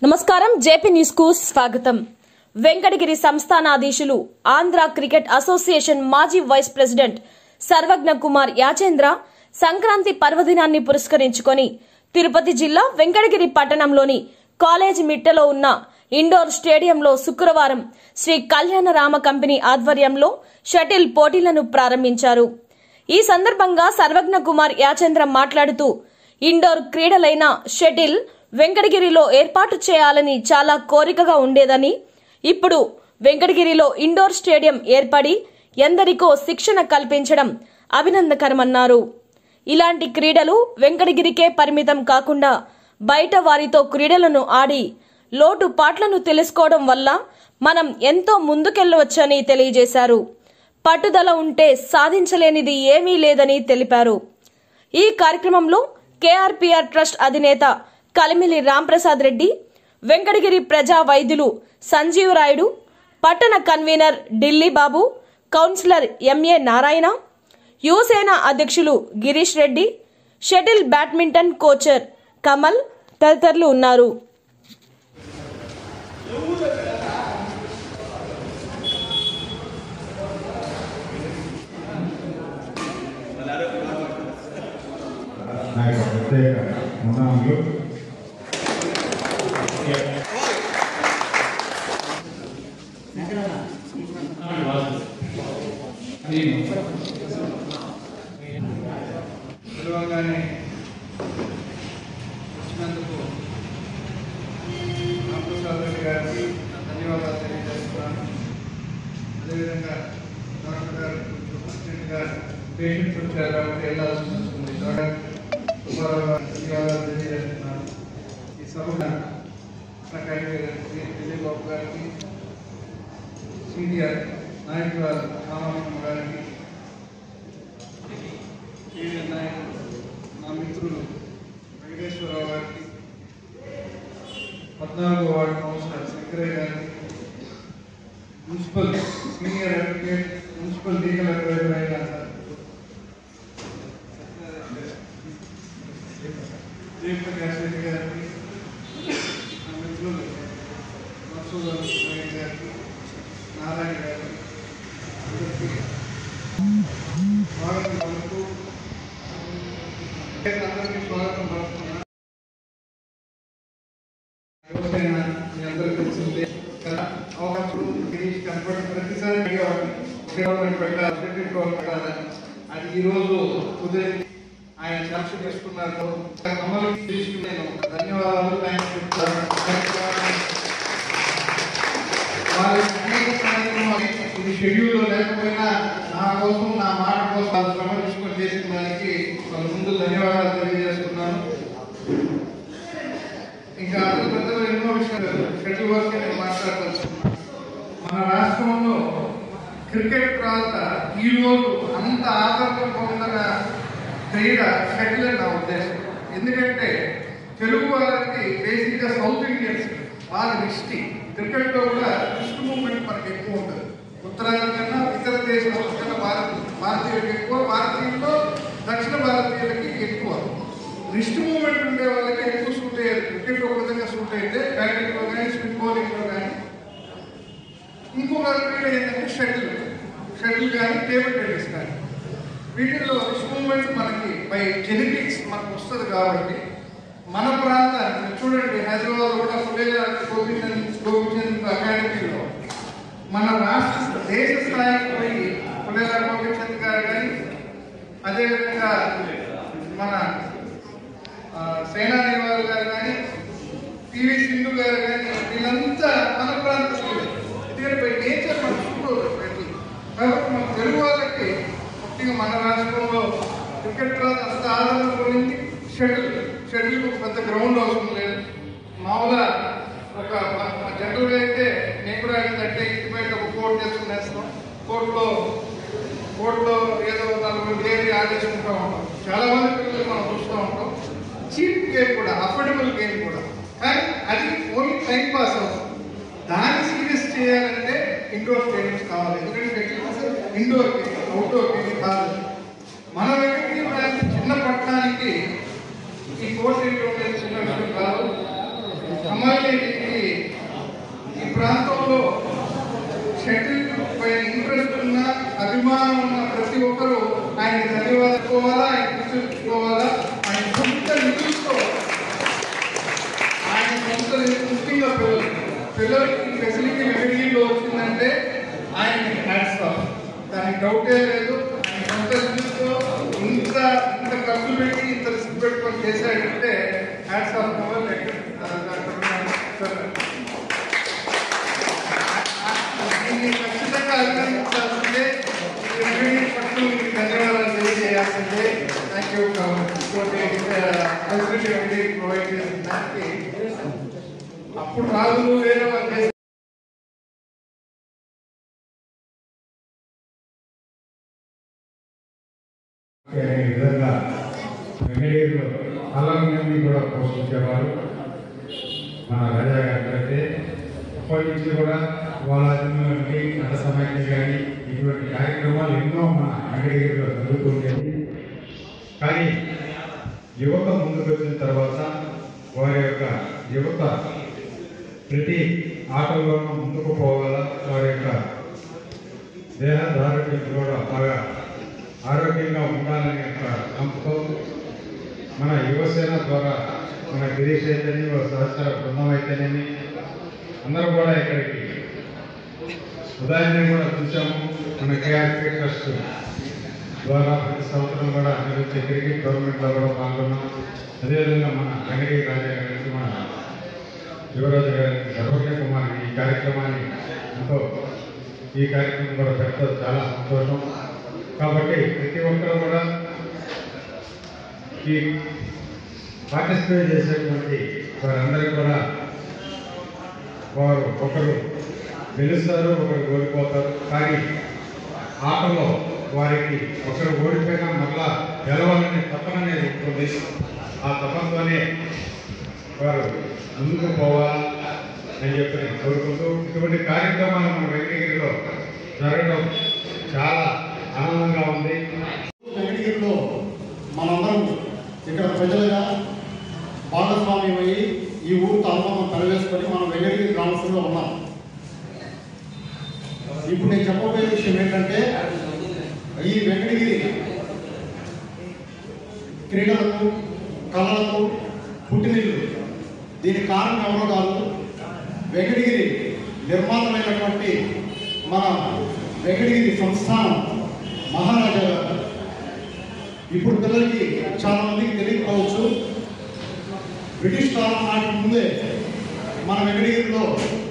నమస్కారం JP news కు స్వాగతం వెంకటగిరి సంస్థానాధీశులు ఆంధ్ర క్రికెట్ అసోసియేషన్ మాజీ వైస్ ప్రెసిడెంట్ సర్వజ్ఞ కుమార్ యాచేంద్ర సంక్రాంతి పర్వదినాన్ని పురస్కరించుకొని తిరుపతి జిల్లా వెంకటగిరి పట్టణంలోని కాలేజీ మిట్టలో ఉన్న ఇండోర్ స్టేడియంలో శుక్రవారం శ్రీ కళ్యాణ రామ కంపెనీ ఆధ్వర్యంలో షటిల్ పోటీలను ప్రారంభించారు ఈ సందర్భంగా సర్వజ్ఞ కుమార్ యాచంద్ర మాట్లాడుతూ ఇండోర్ క్రీడలైన షటిల్ వెంకటగిరిలో ఏర్పాటు చేయాలని చాలా కోరికగా ఉండేదని ఇప్పుడు వెంకటగిరిలో ఇండోర్ స్టేడియం ఏర్పడి ఎందరికో శిక్షణ కల్పించడం అభినందకరమన్నారు ఇలాంటి క్రీడలు వెంకటగిరికే పరిమితం కాకుండా బయట వారితో క్రీడలను ఆడి లోటు పాట్లను తెలుసుకోవడం వల్ల మనం ఎంతో ముందుకెళ్లవచ్చని తెలియజేశారు పట్టుదల ఉంటే సాధించలేనిది ఏమీ లేదని తెలిపారు ఈ కార్యక్రమంలో కేఆర్పీఆర్ ట్రస్ట్ అధినేత కలిమిలి రాంప్రసాద్ రెడ్డి వెంకటగిరి ప్రజా వైద్యులు సంజీవ్ రాయుడు పట్టణ convener Delhi Babu councillor MA Narayana యువసేన అధ్యక్షులు గిరీష్ రెడ్డి షటిల్ బ్యాడ్మింటన్ కోచర్ కమల్ తదితరులు ఉన్నారు నా యొక్క ప్రత్యేక వందనములు పిలవగానే వచ్చినందుకు రామప్రసాద్ రెడ్డి గారికి నా ధన్యవాదాలు తెలియజేస్తున్నాను అదేవిధంగా డాక్టర్ గారు కొంచెం అర్జెంట్ గా పేషెంట్స్ వచ్చారు కాబట్టి వెళ్ళాల్సి వస్తుంది డాక్టర్ సుబ్బారావు గారికి ధన్యవాదాలు తెలియజేస్తున్నాను ఈ సభ దిలీప్ బాబు గారికి సీనియర్ నాయకులు రామకృష్ణ గారికి సీనియర్ నాయకులు నా మిత్రులు వెంకటేశ్వరరావు గారికి పద్నాలుగో వార్డు కౌన్సిలర్ శంకరయ్య గారికి municipal senior advocate municipal legal adviser అయిన జయప్రకాష్ రెడ్డి గారికి నా మిత్రులు మసూద్ నాయక్ గారికి నారాయణ గారికి అందరికీ స్వాగతం పలుకుతూ అందరికీ స్వాగతం పలుకుతున్నాను యువసేన మీ అందరికీ తెలిసిందే కదా అవకాశం గిరీష్ కనపడిన ప్రతిసారి అడిగేవాడిని గవర్నమెంట్ పెట్టాలి సెంట్రల్ గవర్నమెంట్ పెట్టాలని అది ఈ రోజు కుదిరి ఆయన సాక్షి చేసుకున్నారు అమలు గిరీష్కి నేను ధన్యవాదాలు థ్యాంక్స్ చెప్తాను వారి అనేక కార్యక్రమాలు ఇది షెడ్యూల్లో లేకపోయినా నా కోసం నా మాట కోసం వాళ్ళు శ్రమ తీసుకొని చేసిన దానికి వాళ్ళ ముందు ధన్యవాదాలు తెలియజేస్తున్నాను ఇంకా అందులో పెద్దగా ఎన్నో విషయాలు షెడ్యూల్ వరకే నేను మాట్లాడదలుచుకున్నాను మన రాష్ట్రంలో క్రికెట్ తర్వాత ఈ రోజు అంత ఆదరణ పొందిన క్రీడ షటిల్ అని నా ఉద్దేశం ఎందుకంటే తెలుగు వారికి బేసిక్గా సౌత్ ఇండియన్స్ వాళ్ళ హిస్టరీ క్రికెట్లో కూడా రిస్ట్ మూవ్మెంట్ మనకి ఎక్కువ ఉంటుంది ఉత్తరాంధ్ర కన్నా ఇతర దేశాల కన్నా భారత భారతీయులకు ఎక్కువ భారతీయుల్లో దక్షిణ భారతీయులకి ఎక్కువ రిస్ట్ మూవ్మెంట్ ఉండే వాళ్ళకి ఎక్కువ సూట్ అయ్యేది క్రికెట్ ఒక విధంగా సూట్ అయితే బ్యాటింగ్లో కానీ స్పిన్ బౌలింగ్లో కానీ ఇంకొక క్రీడ ఏంటంటే షటిల్ షటిల్ కానీ టేబుల్ టెన్నిస్ కానీ వీటిల్లో రిస్ట్ మూవ్మెంట్ మనకి బై జెనెటిక్స్ మనకు వస్తుంది కాబట్టి మన ప్రాంతాన్ని చూడండి హైదరాబాద్ కూడా ఫులేల గోపిచంద్ గోపిచంద్ అకాడమీలో మన రాష్ట్ర దేశ స్థాయికి పోయి ఫులేల గోపిచంద్ గారు కానీ అదేవిధంగా మన ఆ, సేనా నెహ్వాల్ గారు కానీ పివి సింధు గారు కానీ వీళ్ళంతా మన ప్రాంత స్కూల్ ఎందుకంటే బై నేచర్ మన స్కూల్ కాబట్టి మన తెలుగు వాళ్ళకి ముఖ్యంగా మన రాష్ట్రంలో క్రికెట్ తర్వాత అంత ఆదరణ పొందింది షటిల్ షటిల్ పెద్ద గ్రౌండ్ అవసరం లేదు మామూలుగా ఒక జనరల్గా అయితే నేను కూడా ఏంటంటే ఇంటి బయట ఒక కోర్టు చేసుకునేస్తాం కోర్టులో కోర్టులో ఏదో నలుగురు వేరే ఆదేశిస్తూ ఉంటాం చాలా మంది పిల్లలు మనం చూస్తూ ఉంటాం చీప్ గేమ్ కూడా అఫోర్డబుల్ గేమ్ కూడా కానీ అది ఓన్లీ టైం పాస్ అవుతుంది దాన్ని సీరియస్ చేయాలంటే ఇండోర్ స్టేడియంస్ కావాలి ఎందుకంటే ఇండోర్ గేమ్ అవుట్డోర్ గేమ్ కాదు మన వెంకటగిరి ప్రాంతం చిన్న పట్టణానికి ఈ కోర్టు ఉండేది చిన్న విషయం కాదు అమ్మాయిలు పిల్లలకి ఫెసిలిటీ వెంకటగిరిలో వచ్చిందంటే ఆయనకి హ్యాట్స్ ఆఫ్ దానికి డౌటే లేదు ఆయన సొంత స్కిల్స్తో ఇంత ఇంత ఖర్చు పెట్టి ఇంత రిస్క్ పెట్టుకొని చేశాడంటే హ్యాట్స్ ఆఫ్ కవర్ దీన్ని ఖచ్చితంగా అభినందించాల్సిందే ఈ వెంకటగిరి పట్ల మీకు ధన్యవాదాలు తెలియజేయాల్సిందే థ్యాంక్ యూ ఇంకోటి ఫెసిలిటీ వెంకటగిరి ప్రొవైడ్ చేసిన దానికి అప్పుడు రాజులు వేరే వాళ్ళు చేసిన అనే విధంగా వెంకటగిరిలో చాలా మంది కూడా పోషించేవారు మన రాజా గారు అయితే అప్పటి నుంచి కూడా వాళ్ళ నుండి నట సమైక్య కానీ ఇటువంటి కార్యక్రమాలు ఎన్నో మన వెంకటగిరిలో జరుగుతుండేవి కానీ యువత ముందుకు వచ్చిన తర్వాత వారి యొక్క యువత ప్రతి ఆటల్లోనూ ముందుకు పోవాలా వారి యొక్క దేహ ఆరోగ్యం కూడా బాగా ఆరోగ్యంగా ఉండాలనే యొక్క నమ్మకంతో మన యువసేన ద్వారా మన గిరీష్ అయితేనేమి వాళ్ళ సహచర బృందం అయితేనేమి అందరూ కూడా ఇక్కడికి ఉదయాన్నే కూడా చూసాము మన కేఆర్పీ ట్రస్ట్ ద్వారా ప్రతి సంవత్సరం కూడా నిర్వహించే క్రికెట్ టోర్నమెంట్లో కూడా పాల్గొన్నాం అదేవిధంగా మన వెంకటగిరి రాజా గారికి మన యువరాజు గారి సర్వజ్ఞ కుమార్ ఈ కార్యక్రమాన్ని ఎంతో ఈ కార్యక్రమం కూడా పెట్టడం చాలా సంతోషం కాబట్టి ప్రతి ఒక్కరు కూడా ఈ పార్టిసిపేట్ చేసేటువంటి వారందరికీ కూడా వారు ఒకరు గెలుస్తారు ఒకరు ఓడిపోతారు కానీ ఆటలో వారికి ఒకరు ఓడిపోయినా మళ్ళా గెలవాలనే తపన అనేది ఉంటుంది ఆ తపనతోనే వారు ముందుకు పోవాలా అని చెప్పి నేను కోరుకుంటూ ఇటువంటి కార్యక్రమాలు మన వెంకటగిరిలో జరగడం చాలా ఆనందంగా ఉంది వెంకటగిరిలో మనందరం ఇక్కడ ప్రజలుగా భాగస్వామ్యమయ్యి ఈ ఊరితో అనుభవం తలవేసుకొని మనం వెంకటగిరి గ్రామస్తుల్లో ఉన్నాం ఇప్పుడు నేను చెప్పబోయే విషయం ఏంటంటే ఈ వెంకటగిరి క్రీడలకు కళలకు పుట్టినిల్లు దీనికి కారణం ఎవరో కాదు వెంకటగిరి నిర్మాతమైనటువంటి మన వెంకటగిరి సంస్థానం మహారాజా గారు ఇప్పుడు పిల్లలకి చాలా మందికి తెలియకపోవచ్చు బ్రిటిష్ కాలం నాటి ముందే మన వెంకటగిరిలో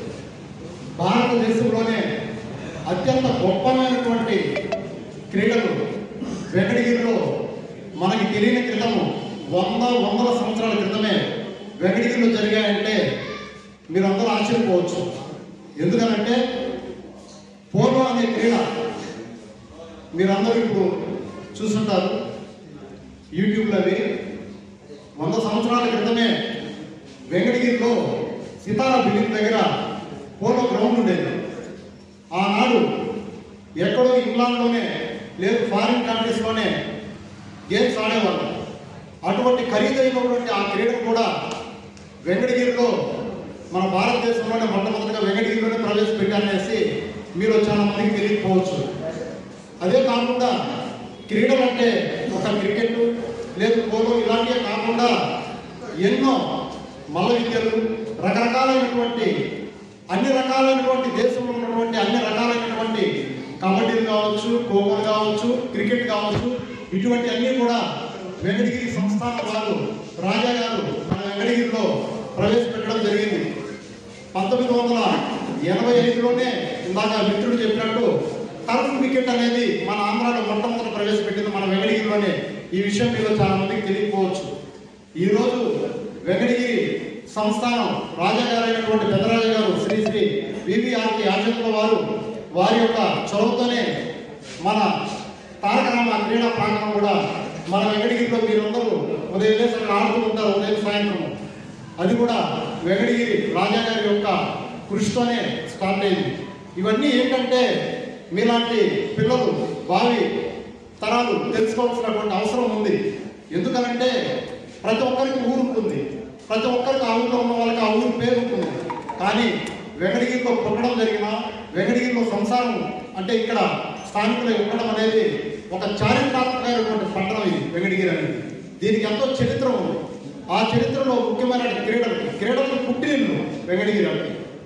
భారతదేశంలోనే అత్యంత గొప్పమైనటువంటి క్రీడలు వెంకటగిరిలో మనకి తెలియని క్రితము వంద వందల సంవత్సరాల క్రితమే వెంకటగిరిలో జరిగాయంటే మీరందరూ ఆశ్చర్యపోవచ్చు ఎందుకనంటే పోలో అనే క్రీడ మీరందరూ ఇప్పుడు చూస్తుంటారు యూట్యూబ్లో అవి వంద సంవత్సరాల క్రితమే వెంకటగిరిలో సితారా బిల్డింగ్ దగ్గర పోలో గ్రౌండ్ ఉండేది ఆనాడు ఎక్కడో ఇంగ్లాండ్లోనే లేదు ఫారిన్ కంట్రీస్లోనే గేమ్స్ ఆడేవాళ్ళు అటువంటి ఖరీదైనటువంటి ఆ క్రీడను కూడా వెంకటగిరిలో మన భారతదేశంలోనే మొట్టమొదటిగా వెంకటగిరిలోనే ప్రవేశపెట్టారనేసి మీరు చాలా మందికి తెలియకపోవచ్చు అదే కాకుండా క్రీడలు అంటే ఒక క్రికెట్ లేదు పోలో ఇలాంటివే కాకుండా ఎన్నో మల్ల విద్యలు రకరకాలైనటువంటి అన్ని రకాలైనటువంటి దేశంలో ఉన్నటువంటి అన్ని రకాలైనటువంటి కబడ్డీలు కావచ్చు ఖోఖోలు కావచ్చు క్రికెట్ కావచ్చు ఇటువంటి అన్నీ కూడా వెంకటగిరి సంస్థానం వారు రాజా గారు మన వెంకటగిరిలో ప్రవేశపెట్టడం జరిగింది పంతొమ్మిది వందల ఎనభై ఐదులోనే ఇందాక మిత్రుడు చెప్పినట్టు టర్ఫ్ క్రికెట్ అనేది మన ఆంధ్రాలో మొట్టమొదటి ప్రవేశపెట్టింది మన వెంకటగిరిలోనే ఈ విషయం మీలో చాలా మందికి తెలియకపోవచ్చు ఈరోజు వెంకటగిరి సంస్థానం రాజా గారైనటువంటి పెద్దరాజా గారు శ్రీ శ్రీ వివిఆర్కి ఆచరణ వారు వారి యొక్క చొరవతోనే మన తారక రామ క్రీడా ప్రాంగణం కూడా మన వెంకటగిరిలో మీరందరూ ఉదయం లేసి అక్కడ ఆడుతూ ఉంటారు ఉదయం సాయంత్రం అది కూడా వెంకటగిరి రాజా గారి యొక్క కృషితోనే స్టార్ట్ అయింది ఇవన్నీ ఏంటంటే మీలాంటి పిల్లలు భావి తరాలు తెలుసుకోవాల్సినటువంటి అవసరం ఉంది ఎందుకనంటే ప్రతి ఒక్కరికి ఊరు ఉంటుంది ప్రతి ఒక్కరికి ఆ ఊరిలో ఉన్న వాళ్ళకి ఆ ఊరి పేరు ఉంటుంది కానీ వెంకటగిరిలో పుట్టడం జరిగిన వెంకటగిరిలో సంసారం అంటే ఇక్కడ స్థానికులు ఉండడం అనేది ఒక చారిత్రాత్మకమైనటువంటి పట్టణం ఇది వెంకటగిరి అనేది దీనికి ఎంతో చరిత్ర ఉంది ఆ చరిత్రలో ముఖ్యమైన క్రీడలు క్రీడలకు పుట్టినిల్లు వెంకటగిరి అంటే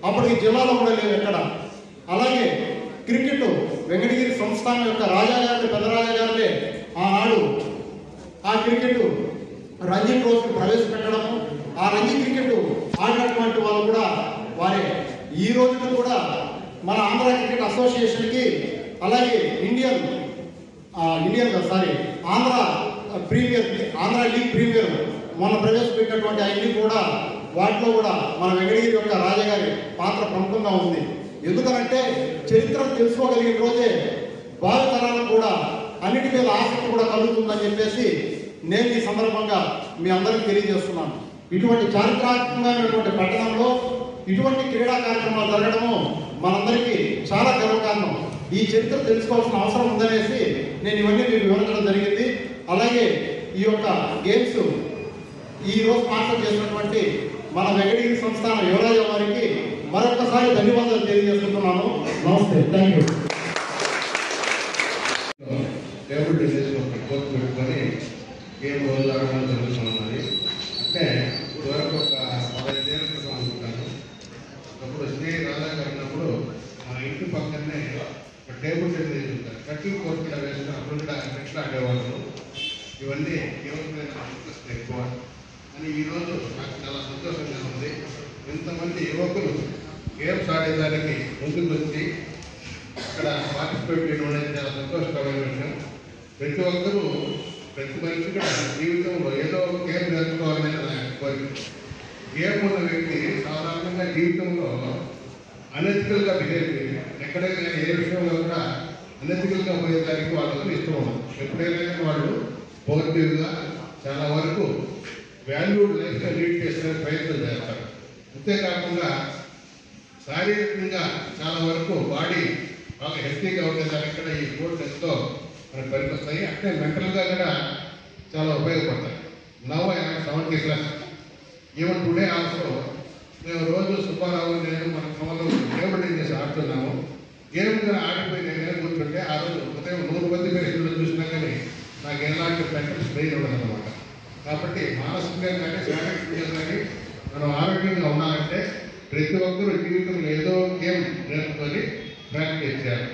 అప్పటికి జిల్లాలో కూడా లేవు ఎక్కడ అలాగే క్రికెట్ వెంకటగిరి సంస్థానం యొక్క రాజా గారి పెద్దరాజా గారులే ఆనాడు ఆ క్రికెట్ రంజీ ట్రోఫీ ప్రవేశపెట్టడము ఆ రంజీ క్రికెట్ ఆడినటువంటి వాళ్ళు కూడా వారే ఈ రోజున కూడా మన ఆంధ్ర క్రికెట్ అసోసియేషన్కి అలాగే ఇండియన్ ఆ, Indian sorry Andhra premier Andhra league premier మొన్న ప్రవేశపెట్టినటువంటి అన్ని కూడా వాటిలో కూడా మన వెంకటగిరి యొక్క రాజగారి పాత్ర ప్రముఖంగా ఉంది ఎందుకనంటే చరిత్ర తెలుసుకోగలిగిన రోజే భావితరాలకు కూడా అన్నిటి మీద ఆసక్తి కూడా కలుగుతుందని చెప్పేసి నేను ఈ సందర్భంగా మీ అందరికీ తెలియజేస్తున్నాను ఇటువంటి చారిత్రాత్మకమైనటువంటి పట్టణంలో ఇటువంటి క్రీడా కార్యక్రమాలు జరగడము మనందరికీ చాలా గర్వకారణం ఈ చరిత్ర తెలుసుకోవాల్సిన అవసరం ఉందనేసి నేను ఇవన్నీ మీకు వివరించడం జరిగింది అలాగే ఈ యొక్క గేమ్స్ ఈ రోజు స్పాన్సర్ చేసినటువంటి మన వెంకటగిరి సంస్థాన యువరాజ వారికి మరొకసారి ధన్యవాదాలు తెలియజేస్తున్నాను నమస్తే థ్యాంక్ యూ టేబుల్ టెన్నిస్ ఒక కోర్టు పెట్టుకొని గేమ్ రోజు ఆడడం జరుగుతున్నది అంటే ఇదివరకు ఒక పదహైదు ఏళ్ళ క్రితం అనుకుంటాను అప్పుడు శ్రీ రాధా గారు ఉన్నప్పుడు మా ఇంటి పక్కనే ఒక టేబుల్ టెన్నిస్ ఉంటుంది కటింగ్ కోర్టులో వేసిన అప్పుడు కూడా నెట్లు ఆడేవాళ్ళు ఇవన్నీ యువత మీద ఇంట్రెస్ట్ ఎక్కువ అని ఈరోజు నాకు చాలా సంతోషంగా ఉంది ఇంతమంది యువకులు గేమ్స్ ఆడేదానికి ముందుకు వచ్చి ఇక్కడ పార్టిసిపేట్ చేయడం అనేది చాలా సంతోషకరమైన విషయం ప్రతి ఒక్కరూ ప్రతి మనిషి కూడా జీవితంలో ఏదో ఒక గేమ్ నేర్చుకోవాలని నా యొక్క కోరిక గేమ్ ఉన్న వ్యక్తి సాధారణంగా జీవితంలో అనెతికల్గా బిహేవ్ చేయాలి ఎక్కడైనా ఏ విషయంలో కూడా అనెతికల్గా పోయేదానికి వాళ్ళకు ఇష్టం ఉండదు ఎప్పుడైనా కానీ వాళ్ళు పాజిటివ్గా చాలా వరకు వాల్యూడ్ లైఫ్గా లీడ్ చేసే ప్రయత్నం చేస్తారు అంతేకాకుండా శారీరకంగా చాలా వరకు బాడీ బాగా హెల్తీగా ఉండేదానికి కూడా ఈ స్పోర్ట్స్ ఎంతో మనకు పనికొస్తాయి అంటే మెంటల్గా కూడా చాలా ఉపయోగపడతాయి now I seventy plus even today also మేము రోజు సుబ్బారావు నేను మన క్రమంలో టేబుల్ టెన్నిస్ ఆడుతున్నాము గేమ్ కూడా ఆడిపోయి నేను కూర్చుంటే ఆ రోజు ఉదయం నూరు మంది పేషెంట్లు చూసినా కానీ నాకు ఎలాంటి మెంటల్ స్ట్రెయిన్ ఉండదన్నమాట కాబట్టి మానసికంగా కానీ శారీరకంగా కానీ మనం ఆరోగ్యంగా ఉండాలంటే ప్రతి ఒక్కరూ జీవితంలో ఏదో గేమ్ నేర్చుకొని ప్రాక్టీస్ చేయాలి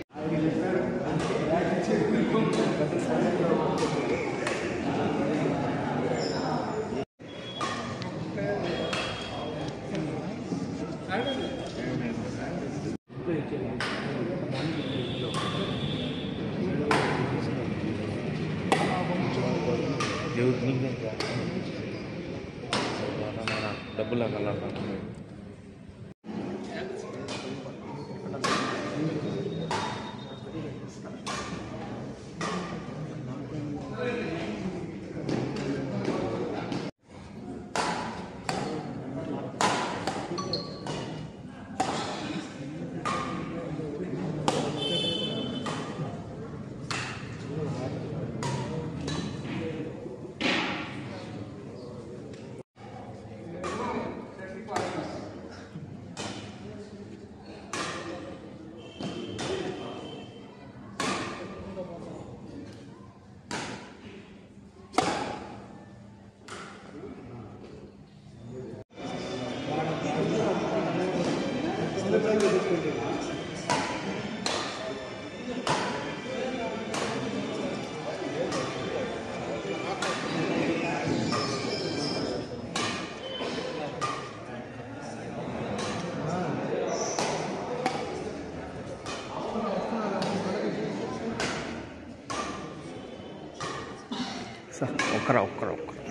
డబ్బులు కలర్ సార్ ఒక్కరా ఒక్కరా ఒక్కరా